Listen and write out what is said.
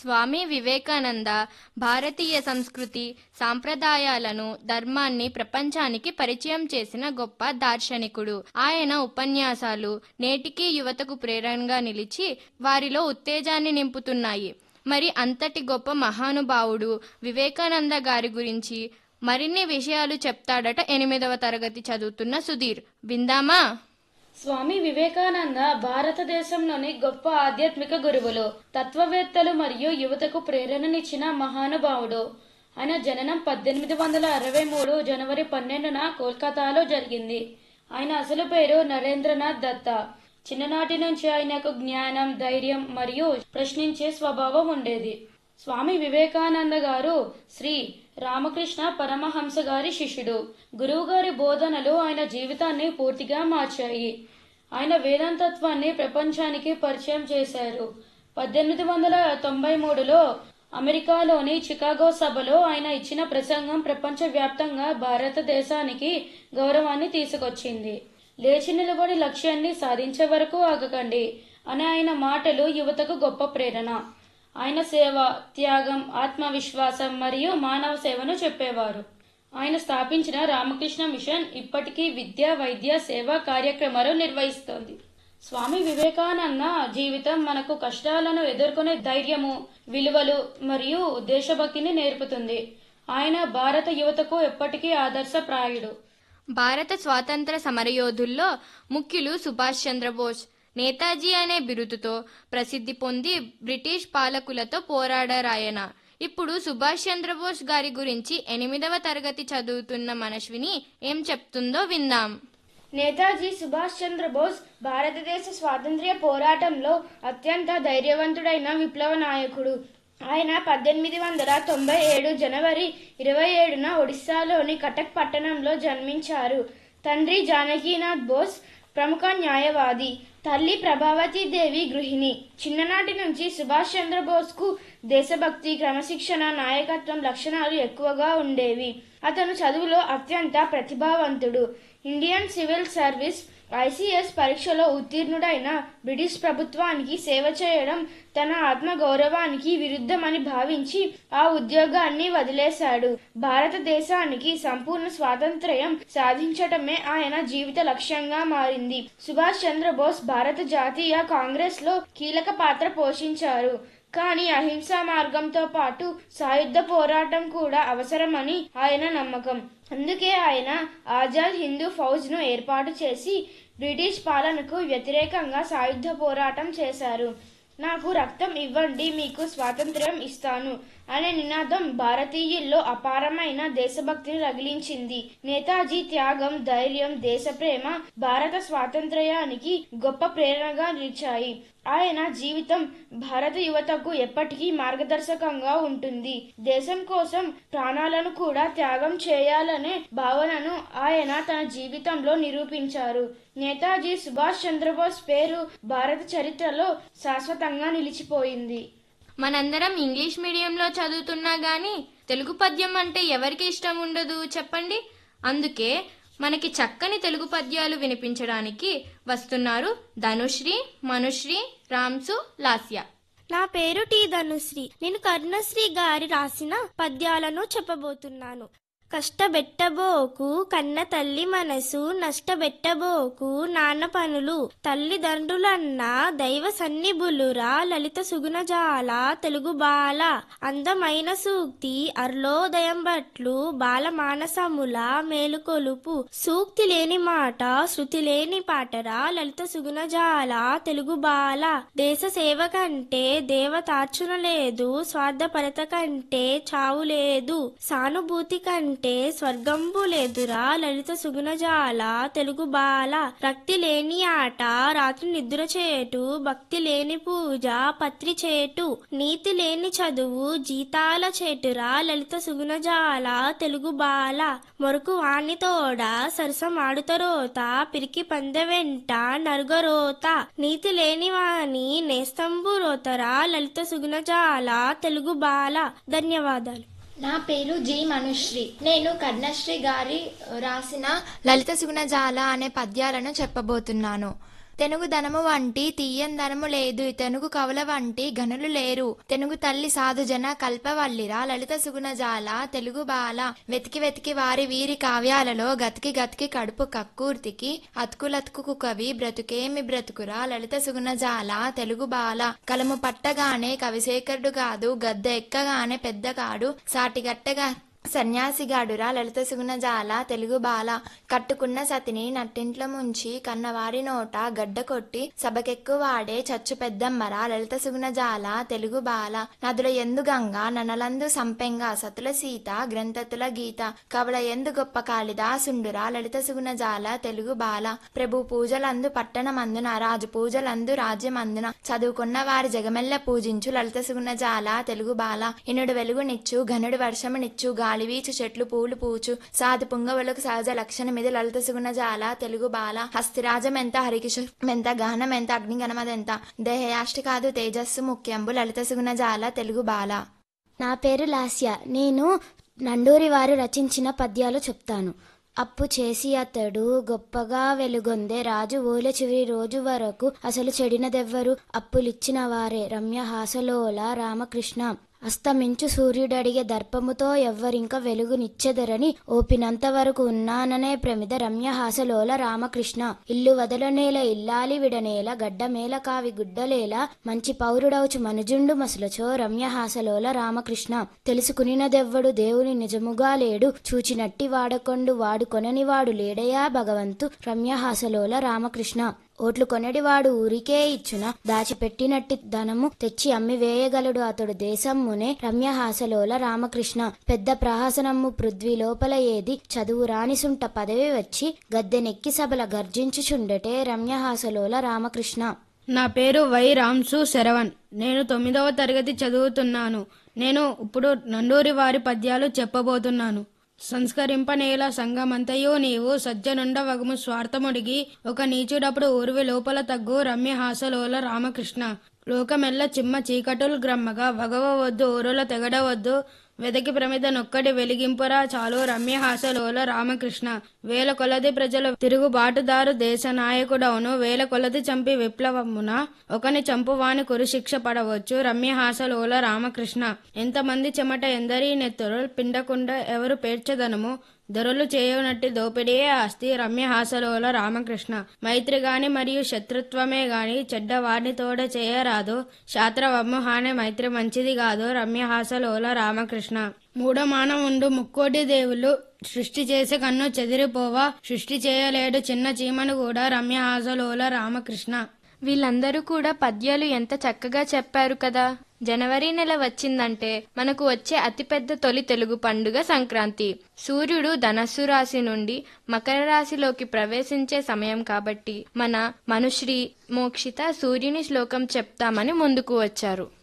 స్వామి వివేకానంద భారతీయ సంస్కృతి సాంప్రదాయాలను ధర్మాన్ని ప్రపంచానికి పరిచయం చేసిన గొప్ప దార్శనికుడు ఆయన ఉపన్యాసాలు నేటికీ యువతకు ప్రేరణగా నిలిచి వారిలో ఉత్తేజాన్ని నింపుతున్నాయి మరి అంతటి గొప్ప మహానుభావుడు వివేకానంద గారి గురించి మరిన్ని విషయాలు చెప్తాడట ఎనిమిదవ తరగతి చదువుతున్న సుధీర్ విందామా స్వామి వివేకానంద భారతదేశంలోని గొప్ప ఆధ్యాత్మిక గురువులు తత్వవేత్తలు మరియు యువతకు ప్రేరణనిచ్చిన మహానుభావుడు ఆయన జననం పద్దెనిమిది వందల అరవై మూడు జనవరి పన్నెండున కోల్కతాలో జరిగింది ఆయన అసలు పేరు నరేంద్రనాథ్ దత్తా చిన్ననాటి నుంచి ఆయనకు జ్ఞానం ధైర్యం మరియు ప్రశ్నించే స్వభావం ఉండేది స్వామి వివేకానంద గారు శ్రీ రామకృష్ణ పరమహంస గారి శిష్యుడు గురువు గారి బోధనలు ఆయన జీవితాన్ని పూర్తిగా మార్చాయి ఆయన వేదాంతత్వాన్ని ప్రపంచానికి పరిచయం చేశారు పద్దెనిమిది వందల తొంభై మూడులో అమెరికాలోని చికాగో సభలో ఆయన ఇచ్చిన ప్రసంగం ప్రపంచవ్యాప్తంగా భారతదేశానికి గౌరవాన్ని తీసుకొచ్చింది లేచి నిలబడి లక్ష్యాన్ని సాధించే వరకు ఆగకండి అనే ఆయన మాటలు యువతకు గొప్ప ప్రేరణ ఆయన సేవ త్యాగం ఆత్మవిశ్వాసం మరియు మానవ సేవను చెప్పేవారు ఆయన స్థాపించిన రామకృష్ణ మిషన్ ఇప్పటికీ విద్య వైద్య సేవా కార్యక్రమాలు నిర్వహిస్తోంది స్వామి వివేకానంద జీవితం మనకు కష్టాలను ఎదుర్కొనే ధైర్యము విలువలు మరియు దేశభక్తిని నేర్పుతుంది ఆయన భారత యువతకు ఎప్పటికీ ఆదర్శప్రాయుడు భారత స్వాతంత్ర సమరయోధుల్లో ముఖ్యులు సుభాష్ చంద్రబోస్ నేతాజీ అనే బిరుదుతో ప్రసిద్ధి పొంది బ్రిటిష్ పాలకులతో పోరాడారాయన ఇప్పుడు సుభాష్ చంద్రబోస్ గారి గురించి ఎనిమిదవ తరగతి చదువుతున్న మనశ్విని ఏం చెప్తుందో విందాం నేతాజీ సుభాష్ చంద్రబోస్ భారతదేశ స్వాతంత్ర్య పోరాటంలో అత్యంత ధైర్యవంతుడైన విప్లవ నాయకుడు ఆయన పద్దెనిమిది వందల తొంభై ఏడు జనవరి ఇరవై ఏడున ఒడిశాలోని కటక్ పట్టణంలో జన్మించారు తండ్రి జానకీనాథ్ బోస్ ప్రముఖ న్యాయవాది తల్లి ప్రభావతి దేవి గృహిణి చిన్ననాటి నుంచి సుభాష్ చంద్రబోస్ కు దేశభక్తి క్రమశిక్షణ నాయకత్వం లక్షణాలు ఎక్కువగా ఉండేవి అతను చదువులో అత్యంత ప్రతిభావంతుడు ఇండియన్ సివిల్ సర్వీస్ ఐసీఎస్ పరీక్షలో ఉత్తీర్ణుడైన బ్రిటిష్ ప్రభుత్వానికి సేవ చేయడం తన ఆత్మగౌరవానికి విరుద్ధమని భావించి ఆ ఉద్యోగాన్ని వదిలేశాడు భారతదేశానికి సంపూర్ణ స్వాతంత్ర్యం సాధించటమే ఆయన జీవిత లక్ష్యంగా మారింది సుభాష్ చంద్రబోస్ భారత జాతీయ కాంగ్రెస్ లో కీలక పాత్ర పోషించారు కానీ అహింసా మార్గంతో పాటు సాయుధ పోరాటం కూడా అవసరమని ఆయన నమ్మకం అందుకే ఆయన ఆజాద్ హిందూ ఫౌజ్ ను ఏర్పాటు చేసి బ్రిటిష్ పాలనకు వ్యతిరేకంగా సాయుధ పోరాటం చేశారు నాకు రక్తం ఇవ్వండి మీకు స్వాతంత్ర్యం ఇస్తాను అనే నినాదం భారతీయుల్లో అపారమైన దేశభక్తిని రగిలించింది నేతాజీ త్యాగం ధైర్యం దేశప్రేమ భారత స్వాతంత్ర్యానికి గొప్ప ప్రేరణగా నిలిచాయి ఆయన జీవితం భారత యువతకు ఎప్పటికీ మార్గదర్శకంగా ఉంటుంది దేశం కోసం ప్రాణాలను కూడా త్యాగం చేయాలనే భావనను ఆయన తన జీవితంలో నిరూపించారు నేతాజీ సుభాష్ చంద్రబోస్ పేరు భారత చరిత్రలో శాశ్వతంగా నిలిచిపోయింది మనందరం ఇంగ్లీష్ మీడియంలో చదువుతున్నా గాని తెలుగు పద్యం అంటే ఎవరికి ఇష్టం ఉండదు చెప్పండి అందుకే మనకి చక్కని తెలుగు పద్యాలు వినిపించడానికి వస్తున్నారు ధనుశ్రీ మనుశ్రీ రామ్సు లాస్య నా పేరు టి ధనుశ్రీ నేను కరుణశ్రీ గారి రాసిన పద్యాలను చెప్పబోతున్నాను కష్టబెట్టబోకు కన్న తల్లి మనసు నష్టబెట్టబోకు నాన్న పనులు తల్లిదండ్రులన్న దైవ సన్నిబులురా లలిత సుగుణజాల తెలుగు బాల అందమైన సూక్తి అర్లోదయం బట్లు బాల మానసముల మేలుకొలుపు సూక్తి లేని మాట శృతి లేని పాటరా లలిత సుగుణజాల తెలుగు బాల దేశ సేవ కంటే దేవతార్చున లేదు స్వార్థపరత కంటే చావు లేదు సానుభూతి కంటే స్వర్గంబు లేదురా లలిత సుగుణజాల తెలుగు బాల రక్తి లేని ఆట రాత్రి నిద్ర చేటు భక్తి లేని పూజ పత్రి చేటు నీతి లేని చదువు జీతాల చేటురా లలిత సుగుణజాల తెలుగు బాల మొరకు వాణి తోడ సరసమాడుతరోత పిరికి పందె వెంట నరుగరోత నీతి లేని వాణి నేస్తంబు రోతరా లలిత సుగుణజాల తెలుగు బాల ధన్యవాదాలు నా పేరు జి మనుశ్రీ నేను కర్ణశ్రీ గారి రాసిన లలిత సుగుణజాల అనే పద్యాలను చెప్పబోతున్నాను తెనుగు ధనము వంటి తీయన్ ధనము లేదు తెనుగు కవుల వంటి గనులు లేరు తెనుగు తల్లి సాధు జన కల్పవల్లిరా లలిత సుగుణజాల తెలుగు బాల వెతికి వెతికి వారి వీరి కావ్యాలలో గతికి గతికి కడుపు కక్కూర్తికి అతుకులతుకు కవి బ్రతుకేమి బ్రతుకురా లలిత సుగుణజాల తెలుగు బాల కలము పట్టగానే కవిశేఖరుడు కాదు గద్ద ఎక్కగానే పెద్ద కాడు సాటిగట్టగా సన్యాసిగాడురా లలిత సుగుణజాల తెలుగు బాల కట్టుకున్న సతిని నట్టింట్లో ముంచి కన్నవారి నోట గడ్డ కొట్టి సభకెక్కువాడే చచ్చు పెద్దమ్మరా లలిత సుగుణజాల తెలుగు బాల నదుల ఎందు గంగ ననలందు సంపెంగ సతుల సీత గ్రంథతుల గీత కవల ఎందు గొప్ప కాళిదాసుండురా లలిత సుగుణజాల తెలుగు బాల ప్రభు పూజలందు పట్టణమందున రాజు పూజలందు రాజ్యమందున చదువుకున్న వారి జగమెల్ల పూజించు లలిత సుగుణజాల తెలుగు బాల ఇనుడు వెలుగునిచ్చు ఘనుడు వర్షమునిచ్చు గాలి వీచు చెట్లు పూలు పూచు సాధు పుంగవులకు సహజ లక్షణమిది లలిత సుగుణజాల తెలుగు బాల హస్తిరాజం ఎంత హరికిషోరం ఎంత గహనం ఎంత అగ్నిగణమదెంత దేహయాష్టి కాదు తేజస్సు ముఖ్యంబు లలిత సుగుణజాల తెలుగు బాల నా పేరు లాస్య నేను నండూరి వారు రచించిన పద్యాలు చెప్తాను అప్పు చేసి అతడు గొప్పగా వెలుగొందే రాజు ఓల చివరి రోజు వరకు అసలు చెడినదెవ్వరు అప్పులిచ్చిన వారే రమ్య హాసలోల రామకృష్ణ అస్తమించు సూర్యుడడిగే దర్పముతో ఎవ్వరింక వెలుగునిచ్చెదరని ఓపినంత వరకు ఉన్నాననే ప్రమిద రమ్యహాసలోల రామకృష్ణ ఇల్లు వదలనేల ఇల్లాలి విడనేల గడ్డమేల కావి గుడ్డలేల మంచి పౌరుడవుచు మనుజుండు మసులచో రమ్యహాసలోల రామకృష్ణ తెలుసుకునినదెవ్వడు దేవుని నిజముగా లేడు చూచినట్టి వాడకొండు వాడుకొనని వాడు లేడయా భగవంతు రమ్యహాసలోల రామకృష్ణ ఓట్లు కొనడివాడు ఊరికే ఇచ్చున దాచిపెట్టినట్టి ధనము తెచ్చి అమ్మి వేయగలడు అతడు దేశమ్మునే రమ్యహాసలోల రామకృష్ణ పెద్ద ప్రహసనమ్ము పృథ్వీ లోపల ఏది చదువు రానిసుంట పదవి వచ్చి గద్దెనెక్కి సభల గర్జించుచుండటే రమ్యహాసలోల రామకృష్ణ నా పేరు వై రామ్సు శరవణ్ నేను తొమ్మిదవ తరగతి చదువుతున్నాను నేను ఇప్పుడు నండూరి వారి పద్యాలు చెప్పబోతున్నాను సంస్కరింపనేల సంగమంతయు నీవు సజ్జనుండవగము స్వార్థముడిగి ఒక నీచుడప్పుడు ఊర్వి లోపల తగ్గు రమ్య హాసలోల రామకృష్ణ లోకమెల్ల చిమ్మ చీకటులు గ్రమ్మగా వగవవద్దు ఊరుల తెగడవద్దు వెదకి ప్రమిద నొక్కడి వెలిగింపురా చాలు రమ్య హాసలోల రామకృష్ణ వేల కొలది ప్రజలు తిరుగుబాటుదారు దేశ నాయకుడవును వేల కొలది చంపి విప్లవమున ఒకని చంపువాని కురు శిక్ష పడవచ్చు రమ్య హాసలోల రామకృష్ణ ఎంతమంది చెమట ఎందరి నెత్తురు పిండకుండ ఎవరు పేర్చదనము దొరలు చేయనట్టి దోపిడీయే ఆస్తి రమ్య హాసలోల రామకృష్ణ మైత్రి గాని మరియు శత్రుత్వమే గాని చెడ్డవాడిని తోడ చేయరాదు శాస్త్రవమ్ము హాని మైత్రి మంచిది కాదు రమ్య హాసలోల రామకృష్ణ మూఢమానం ఉండు ముక్కోటి దేవుళ్ళు సృష్టి చేసే కన్ను చెదిరిపోవా సృష్టి చేయలేడు చిన్న చీమను కూడా రమ్య హాసలోల రామకృష్ణ వీళ్ళందరూ కూడా పద్యాలు ఎంత చక్కగా చెప్పారు కదా జనవరి నెల వచ్చిందంటే మనకు వచ్చే అతిపెద్ద తొలి తెలుగు పండుగ సంక్రాంతి సూర్యుడు ధనస్సు రాశి నుండి మకర రాశిలోకి ప్రవేశించే సమయం కాబట్టి మన మనుశ్రీ మోక్షిత సూర్యుని శ్లోకం చెప్తామని ముందుకు వచ్చారు